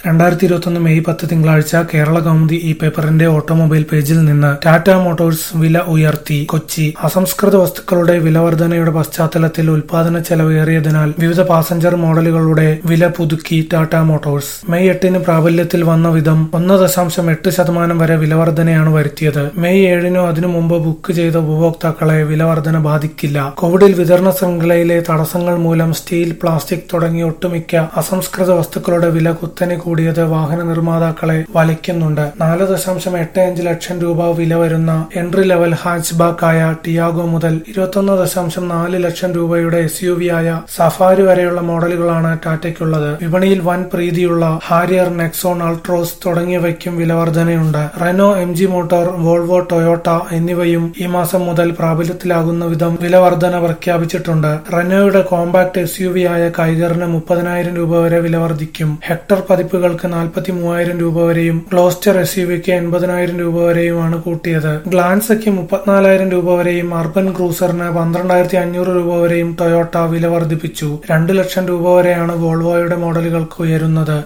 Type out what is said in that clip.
രണ്ടായിരത്തി ഇരുപത്തൊന്ന് മെയ് പത്ത് തിങ്കളാഴ്ച കേരള കൗമുദി ഈ പേപ്പറിന്റെ ഓട്ടോമൊബൈൽ പേജിൽ നിന്ന് ടാറ്റ മോട്ടോഴ്സ് വില ഉയർത്തി കൊച്ചി അസംസ്കൃത വസ്തുക്കളുടെ വിലവർധനയുടെ പശ്ചാത്തലത്തിൽ ഉൽപാദന ചെലവേറിയതിനാൽ വിവിധ പാസഞ്ചർ മോഡലുകളുടെ വില പുതുക്കി ടാറ്റ മോട്ടോഴ്സ് മെയ് എട്ടിന് പ്രാബല്യത്തിൽ വന്ന വിധം ഒന്ന് ദശാംശം എട്ട് ശതമാനം വരെ വിലവർധനയാണ് വരുത്തിയത് മെയ് ഏഴിനോ അതിനു മുമ്പ് ബുക്ക് ചെയ്ത ഉപഭോക്താക്കളെ വിലവർധന ബാധിക്കില്ല കോവിഡിൽ വിതരണ ശൃംഖലയിലെ തടസ്സങ്ങൾ മൂലം സ്റ്റീൽ പ്ലാസ്റ്റിക് തുടങ്ങിയ ഒട്ടുമിക്ക അസംസ്കൃത വസ്തുക്കളുടെ വില കുത്തനെ കൂടിയത് വാഹന നിർമ്മാതാക്കളെ വലിക്കുന്നുണ്ട് നാല് ദശാംശം എട്ട് അഞ്ച് ലക്ഷം രൂപ വില വരുന്ന എൻട്രി ലെവൽ ഹാച്ച് ബാക്കായ ടിയാഗോ മുതൽ ഇരുപത്തൊന്ന് ദശാംശം നാല് ലക്ഷം രൂപയുടെ എസ് യു വി ആയ സഫാരി വരെയുള്ള മോഡലുകളാണ് ടാറ്റയ്ക്കുള്ളത് വിപണിയിൽ വൻ പ്രീതിയുള്ള ഹാരിയർ നെക്സോൺ അൾട്രോസ് തുടങ്ങിയവയ്ക്കും വിലവർധനയുണ്ട് Renault M G motor Volvo Toyota എന്നിവയും ഈ മാസം മുതൽ പ്രാബല്യത്തിലാകുന്ന വിധം വിലവർധന പ്രഖ്യാപിച്ചിട്ടുണ്ട് റെനോയുടെ കോമ്പാക്ട് എസ് യു വി ആയ കൈഗറിന് മുപ്പതിനായിരം രൂപ വരെ വില വർദ്ധിക്കും ഹെക്ടർ പതിപ്പുകൾക്ക് നാൽപ്പത്തി മൂവായിരം രൂപ വരെയും ഗ്ലോസ്റ്റർ എസ് യു വിക്ക് എൺപതിനായിരം രൂപ വരെയുമാണ് കൂട്ടിയത് ഗ്ലാൻസയ്ക്ക് മുപ്പത്തിനാലായിരം രൂപ വരെയും അർബൻ ക്രൂസറിന് പന്ത്രണ്ടായിരത്തി അഞ്ഞൂറ് രൂപ വരെയും ടൊയോട്ട വില വർദ്ധിപ്പിച്ചു രണ്ട് ലക്ഷം രൂപ വരെയാണ് വോൾവോയുടെ മോഡലുകൾക്ക് ഉയരുന്നത്